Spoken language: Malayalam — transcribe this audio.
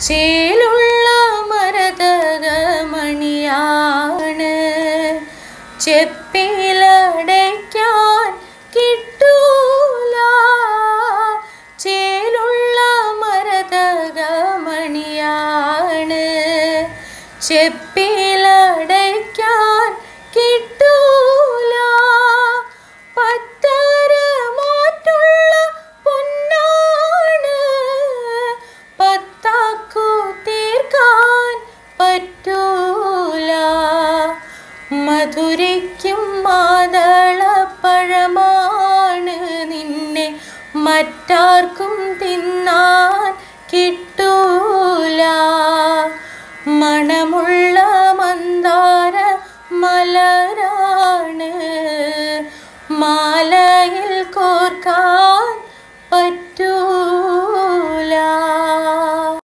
ചേലുള്ള മരതകമണിയാണ് ചെപ്പിലടയ്ക്കാൻ കിട്ടൂല ചേലുള്ള മരതകമണിയാണ് ചെപ്പിലടയ്ക്കാൻ കിട്ടൂല പത്തരമാറ്റുള്ള പൊന്നാണ് പത്താക്കു തീർക്കാൻ പറ്റൂല മധുരയ്ക്കും മാതളപ്പഴമാണ് നിന്നെ മറ്റാർക്കും തിന്നാൻ കിട്ടൂല മണമുള്ള മന്ദാര മലരാണ് മാലയിൽ കോർക്കാൻ